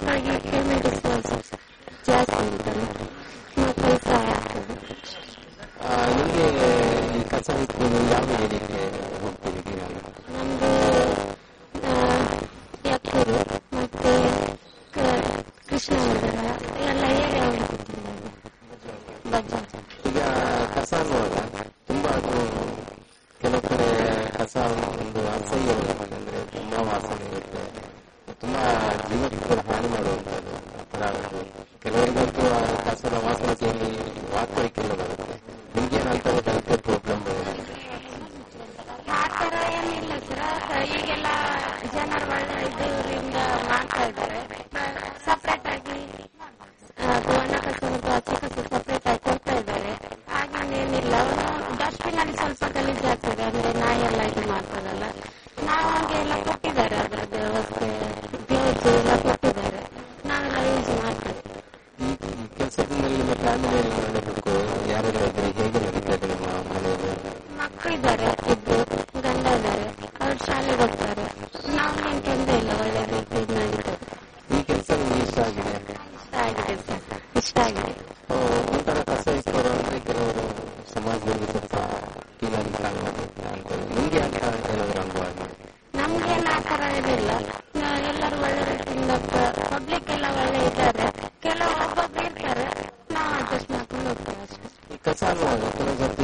ಹಾಗಾಗಿ ಪೇಮೆಂಟ್ ಜಾಸ್ತಿ ಉಂಟಲ್ಲ ಮಕ್ಕಳು ಸಹ ಆಗ್ತದೆ ಆ, ನಿಮ್ಗೆ ಈ ಕಸ ಹೊತ್ತು ಯಾವ ಏರಿಯಾಕ್ಕೆ ಹೋಗ್ತೀರಿ ದಿನ ನಮ್ದು ಯಾಕೂರು ಮತ್ತೆ ಕ- ಕೃಷ್ಣನಗರ ಎಲ್ಲ ಏರಿಯಾ ಉಂಟು ಬಜಾರ್ ಈಗ ಕಸ ಅನ್ನುವಾಗ ತುಂಬಾ ಅದು ಕೆಲವು ಕಡೆ ಕಸ ಒಂದು ಅಸಹ್ಯವಾಗಿ ಅಂದ್ರೆ ತುಂಬಾ ವಾಸನೆ ಇರುತ್ತೆ ತುಂಬಾ ಜೀವಕ್ಕೆ ಕೂಡ ಹಾನಿ ಮಾಡುವಂತದ್ದು ಆ ಥರ ಆಗುತ್ತೆ ಕೆಲವರಿಗಂತೂ ಆ ಕಸದ ವಾಸನೆ ಕೇಳಿ ವಾಕರಿಕೆಲ್ಲ ಬರುತ್ತೆ ನಿಮ್ಗೇನಂತಾರೆ ಹೆಲ್ತ್ ಪ್ರಾಬ್ಲಮ್ ಆ ಥರ ಏನಿಲ್ಲ ಸರ್ ಈಗೆಲ್ಲ ಜನರು ಒಳ್ಳೆ ಇದರಿಂದ ಮಾಡ್ತಾ ಇದ್ದಾರೆ ಸಪ್ರೇಟ್ ಆಗಿ ಅದು ಒಣ ಕಸ ಮತ್ತು ಹಸಿ ಕಸ ಸಪ್ರೇಟ್ ಆಗಿ ಕೊಡ್ತಾ ಇದ್ದಾರೆ ಹಾಗೇನೇನಿಲ್ಲ ಡಸ್ಟ್ಬಿನ್ ಅಲ್ಲಿ ಸ್ವಲ್ಪ ಗಲೀಜು ಆಗ್ತದೆ ಅಂದ್ರೆ ನಾಯಿ ಎಲ್ಲ ಇದು ಮಾಡ್ತದಲ್ಲ ನಾವು ಹಾಗೆ ಎಲ್ಲ ಕೊಟ್ಟಿದ್ದಾರೆ ಅದರದ್ದು ವ್ಯವಸ್ಥೆ ಗ್ಲೌಸ್ ಎಲ್ಲ ಕೊಟ್ಟಿದ್ದಾರೆ ನಾವೆಲ್ಲ ಯೂಸ್ ಮಾಡ್ತೇವೆ ಈ ಈ ಕೆಲಸದಿಂದ ನಿಮ್ಮ ಫ್ಯಾಮಿಲಿಯಲ್ಲಿ ನಡೆಬೇಕು ಯಾರೆಲ್ಲ ಇದ್ರೆ ಹೇಗೆ ನಡೀತಾ ಇದೆ ನಿಮ್ಮ ಮನೆಯಲ್ಲಿ ಮಕ್ಕಳಿದ್ದಾರೆ ಇಬ್ರು ಗಂಡ ಇದ್ದಾರೆ ಅವ್ರು ಶಾಲೆಗೆ ಹೋಗ್ತಾರೆ ನಾವು ತೊಂದರೆ ಇಲ್ಲ ಒಳ್ಳೆ ರೀತಿಯಿಂದ ನಡೀತದೆ ಈ ಕೆಲಸ ನಿಮ್ಗೆ ಇಷ್ಟ ಆಗಿದೆ ಇಷ್ಟ ಆಗಿದೆ ಸರ್ ಇಷ್ಟ ಆಗಿದೆ ಆ, ಒಂಥರ ಕಸ ಇಸ್ಕೋರು ಅಂದ್ರೆ ಕೆಲವರು ಸಮಾಜದಲ್ಲಿ ಸ್ವಲ್ಪ ಕೀಳಾಗಿ ಕಾಣುವುದು ಅಂತ ನಿಮ್ಗೆ ಅಂತ ಏನಾದ್ರು ಅನುಭವ ಆಗಿದೆ ನಮ್ಗೇನು ಆ ಥರ ಏನಿಲ್ಲ ನಾ- ಎಲ್ಲರೂ ಒಳ್ಳೆ ರೀತಿಯಿಂದ ಪಬ್ಲಿಕ್ ಎಲ್ಲ ಒಳ್ಳೆ ಇದ್ದಾರೆ ಕೆಲವು ಒಬ್ಬೊಬ್ರು ಇರ್ತಾರೆ ನಾವು ಅಡ್ಜಸ್ಟ್ ಮಾಡ್ಕೊಂಡು ಹೋಗ್ತೇವೆ ಅಷ್ಟೇ ಈ ಕಸ ಅನ್ನುವಾಗ ಕೆಲವು ಸರ್ತಿ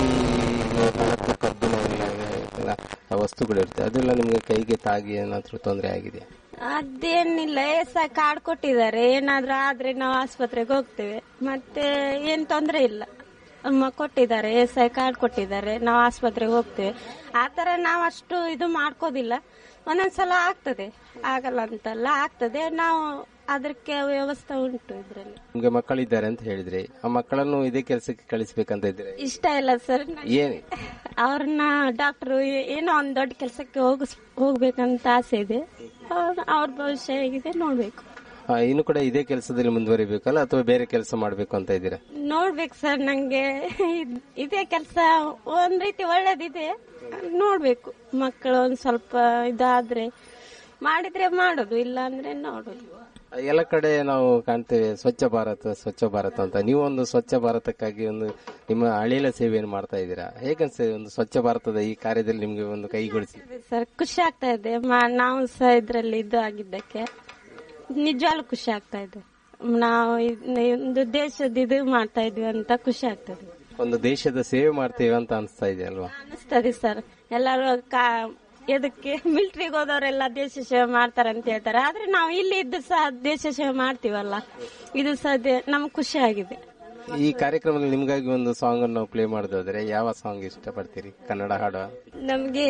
ಬೆಳಕು ಕಬ್ಬಿಣ ಎಲ್ಲ ಎಲ್ಲ ವಸ್ತುಗಳಿರುತ್ತೆ ಅದೆಲ್ಲ ನಿಮ್ಗೆ ಕೈಗೆ ತಾಗಿ ಏನಾದ್ರೂ ತೊಂದರೆ ಆಗಿದೆ ಅದೇನಿಲ್ಲ ಏಸ ಕಾರ್ಡ್ ಕೊಟ್ಟಿದ್ದಾರೆ ಏನಾದ್ರೂ ಆದ್ರೆ ನಾವು ಆಸ್ಪತ್ರೆಗೆ ಹೋಗ್ತೇವೆ ಮತ್ತೆ ಏನ್ ತೊಂದ್ರೆ ಇಲ್ಲ ಅಮ್ಮ ಕೊಟ್ಟಿದ್ದಾರೆ ಎಸ್ ಐ ಕಾರ್ಡ್ ಕೊಟ್ಟಿದ್ದಾರೆ ನಾವು ಆಸ್ಪತ್ರೆಗೆ ಹೋಗ್ತೇವೆ ಆತರ ನಾವು ಅಷ್ಟು ಇದು ಮಾಡ್ಕೋದಿಲ್ಲ ಒಂದೊಂದ್ಸಲ ಆಗ್ತದೆ ಆಗಲ್ಲ ಅಂತಲ್ಲ ಆಗ್ತದೆ ನಾವು ಅದಕ್ಕೆ ವ್ಯವಸ್ಥೆ ಉಂಟು ಇದ್ರಲ್ಲಿ ನಿಮ್ಗೆ ಮಕ್ಕಳಿದ್ದಾರೆ ಅಂತ ಹೇಳಿದ್ರಿ ಆ ಮಕ್ಕಳನ್ನು ಇದೇ ಕೆಲಸಕ್ಕೆ ಕಳಿಸ್ಬೇಕಂತ ಇದ್ರೆ ಇಷ್ಟ ಇಲ್ಲ ಸರ್ ಏನ್ ಅವ್ರನ್ನ ಡಾಕ್ಟರ್ ಏನೋ ಒಂದ್ ದೊಡ್ಡ ಕೆಲಸಕ್ಕೆ ಹೋಗಿಸ್ ಹೋಗ್ಬೇಕಂತ ಆಸೆ ಇದೆ ಅವ್ರ ಅವ್ರ ಭವಿಷ್ಯ ಹೇಗಿದೆ ನೋಡ್ಬೇಕು ಆ, ಇನ್ನು ಕೂಡ ಇದೇ ಕೆಲಸದಲ್ಲಿ ಮುಂದುವರಿಬೇಕಲ್ಲ ಅಥವಾ ಬೇರೆ ಕೆಲಸ ಮಾಡ್ಬೇಕು ಅಂತ ಇದ್ದೀರಾ ನೋಡ್ಬೇಕು ಸರ್ ನಂಗೆ ಇದ್- ಇದೇ ಕೆಲಸ ಒಂದ್ ರೀತಿ ಒಳ್ಳೇದಿದೆ ನೋಡ್ಬೇಕು ಮಕ್ಕಳು ಒಂದ್ ಸ್ವಲ್ಪ ಇದಾದ್ರೆ ಮಾಡಿದ್ರೆ ಮಾಡೋದು ಇಲ್ಲ ಅಂದ್ರೆ ನೋಡೋದು ಎಲ್ಲ ಕಡೆ ನಾವು ಕಾಣ್ತೇವೆ ಸ್ವಚ್ಛ ಭಾರತ ಸ್ವಚ್ಛ ಭಾರತ ಅಂತ ನೀವು ಒಂದು ಸ್ವಚ್ಛ ಭಾರತಕ್ಕಾಗಿ ಒಂದು ನಿಮ್ಮ ಅಳಿಲ ಸೇವೆಯನ್ನು ಮಾಡ್ತಾ ಇದ್ದೀರಾ ಹೇಗನ್ಸ್ತದೆ ಒಂದು ಸ್ವಚ್ಛ ಭಾರತದ ಈ ಕಾರ್ಯದಲ್ಲಿ ನಿಮ್ಗೆ ಒಂದು ಕೈಗೊಳಿಸಿ ಸರ್ ಖುಷಿ ಆಗ್ತಾ ಇದೆ ಮ- ನಾವು ಸಹ ಇದ್ರಲ್ಲಿ ಇದು ಆಗಿದ್ದಕ್ಕೆ ನಿಜವಾಗ್ಲೂ ಖುಷಿ ಆಗ್ತಾ ಇದೆ ನಾವು ಇದ್- ಒಂದು ದೇಶದ ಇದು ಮಾಡ್ತಾ ಇದ್ವಿ ಅಂತ ಖುಷಿ ಆಗ್ತದೆ ಒಂದು ದೇಶದ ಸೇವೆ ಮಾಡ್ತೇವೆ ಅಂತ ಅನಿಸ್ತಾ ಇದೆ ಅಲ್ವಾ ಅನಿಸ್ತದೆ ಸರ್ ಎಲ್ಲರೂ ಕಾ- ಎದಕ್ಕೆ ಮಿಲಿಟರಿಗೆ ಹೋದವರೆಲ್ಲ ದೇಶ ಸೇವೆ ಮಾಡ್ತಾರೆ ಅಂತ ಹೇಳ್ತಾರೆ ಆದ್ರೆ ನಾವು ಇಲ್ಲಿ ಇದ್ದು ಸಹ ದೇಶ ಸೇವೆ ಮಾಡ್ತೀವಲ್ಲ ಇದು ಸಹ ದೇ- ನಮ್ಗೆ ಖುಷಿ ಆಗಿದೆ ಈ ಕಾರ್ಯಕ್ರಮದಲ್ಲಿ ನಿಮ್ಗಾಗಿ ಒಂದು ಸಾಂಗ್ ಅನ್ನು ಪ್ಲೇ ಮಾಡೋದಾದ್ರೆ ಯಾವ ಸಾಂಗ್ ಇಷ್ಟಪಡ್ತೀರಿ ಕನ್ನಡ ಹಾಡು ನಮ್ಗೆ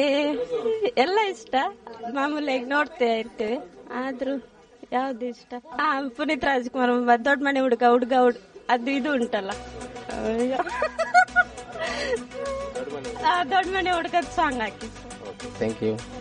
ಎಲ್ಲ ಇಷ್ಟ ಮಾಮೂಲಿಯಾಗಿ ನೋಡ್ತಾ ಇರ್ತೇವೆ ಆದ್ರೂ ಯಾವ್ದು ಇಷ್ಟ ಹಾ ಪುನೀತ್ ರಾಜ್ಕುಮಾರ್ ಒಬ್ಬ ದೊಡ್ಡ ಮನೆ ಹುಡುಗ ಹುಡುಗ ಹುಡ್ ಅದು ಇದು ಉಂಟಲ್ಲ ಅಯ್ಯೋ. ಆ ದೊಡ್ಡ ಮನೆ ಹುಡುಗದ ಸಾಂಗ್ ಹಾಕಿ ಥ್ಯಾಂಕ್ ಯು